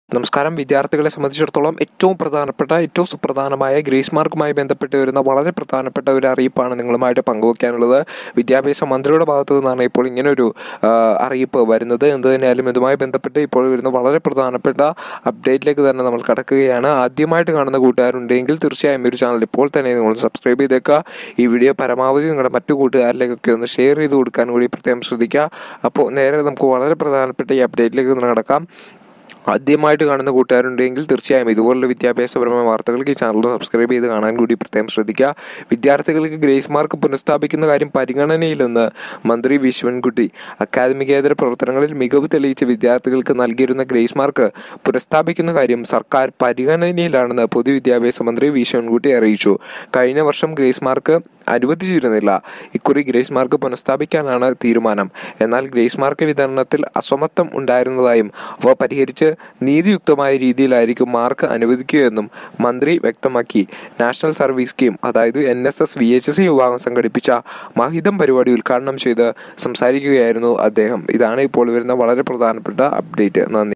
നമസ്കാരം വിദ്യാർത്ഥികളെ സംബന്ധിച്ചിടത്തോളം ഏറ്റവും പ്രധാനപ്പെട്ട ഏറ്റവും സുപ്രധാനമായ ഗ്രേസ് മാർക്കുമായി ബന്ധപ്പെട്ട് വരുന്ന വളരെ പ്രധാനപ്പെട്ട ഒരു അറിയിപ്പാണ് നിങ്ങളുമായിട്ട് പങ്കുവയ്ക്കാനുള്ളത് വിദ്യാഭ്യാസ മന്ത്രിയുടെ ഭാഗത്തു നിന്നാണ് ഇപ്പോൾ ഇങ്ങനൊരു ആ, അറിയിപ്പ് വരുന്നത് എന്ത് തന്നെയായാലും ഇതുമായി ബന്ധപ്പെട്ട് ഇപ്പോൾ വരുന്ന വളരെ പ്രധാനപ്പെട്ട അപ്ഡേറ്റിലേക്ക് തന്നെ നമ്മൾ കടക്കുകയാണ് ആദ്യമായിട്ട് കാണുന്ന കൂട്ടുകാരുണ്ടെങ്കിൽ തീർച്ചയായും ഈ ഒരു ചാനൽ ഇപ്പോൾ തന്നെ നിങ്ങൾ സബ്സ്ക്രൈബ് ചെയ്തേക്കുക ഈ വീഡിയോ പരമാവധി നിങ്ങളുടെ മറ്റു കൂട്ടുകാരിലേക്കൊക്കെ ഒന്ന് ഷെയർ ചെയ്ത് കൊടുക്കാൻ കൂടി പ്രത്യേകം ശ്രദ്ധിക്കുക അപ്പോൾ നേരെ നമുക്ക് വളരെ പ്രധാനപ്പെട്ട ഈ അപ്ഡേറ്റിലേക്ക് ഒന്ന് കടക്കാം ആദ്യമായിട്ട് കാണുന്ന കൂട്ടുകാരുണ്ടെങ്കിൽ തീർച്ചയായും ഇതുപോലുള്ള വിദ്യാഭ്യാസപരമായ വാർത്തകൾക്ക് ഈ ചാനൽ സബ്സ്ക്രൈബ് ചെയ്ത് കാണാൻ കൂടി പ്രത്യേകം ശ്രദ്ധിക്കുക വിദ്യാർത്ഥികൾക്ക് ഗ്രേസ് മാർക്ക് പുനഃസ്ഥാപിക്കുന്ന കാര്യം പരിഗണനയിലെന്ന് മന്ത്രി വി ശിവൻകുട്ടി അക്കാദമികേതര പ്രവർത്തനങ്ങളിൽ മികവ് തെളിയിച്ച വിദ്യാർത്ഥികൾക്ക് നൽകിയിരുന്ന ഗ്രേസ് മാർക്ക് പുനഃസ്ഥാപിക്കുന്ന കാര്യം സർക്കാർ പരിഗണനയിലാണെന്ന് പൊതുവിദ്യാഭ്യാസ മന്ത്രി വി ശിവൻകുട്ടി അറിയിച്ചു കഴിഞ്ഞ വർഷം ഗ്രേസ് മാർക്ക് അനുവദിച്ചിരുന്നില്ല ഇക്കുറി ഗ്രേസ് മാർക്ക് പുനഃസ്ഥാപിക്കാനാണ് തീരുമാനം എന്നാൽ ഗ്രേസ് മാർക്ക് വിതരണത്തിൽ അസമത്വം ഉണ്ടായിരുന്നതായും അവ പരിഹരിച്ച് നീതിയുക്തമായ രീതിയിലായിരിക്കും മാർക്ക് അനുവദിക്കുകയെന്നും മന്ത്രി വ്യക്തമാക്കി നാഷണൽ സർവീസ് സ്കീം അതായത് N S S V H S വിഭാഗം സംഘടിപ്പിച്ച മഹിതം പരിപാടി ഉദ്ഘാടനം ചെയ്ത് സംസാരിക്കുകയായിരുന്നു അദ്ദേഹം ഇതാണ് ഇപ്പോൾ വരുന്ന വളരെ പ്രധാനപ്പെട്ട അപ്ഡേറ്റ് നന്ദി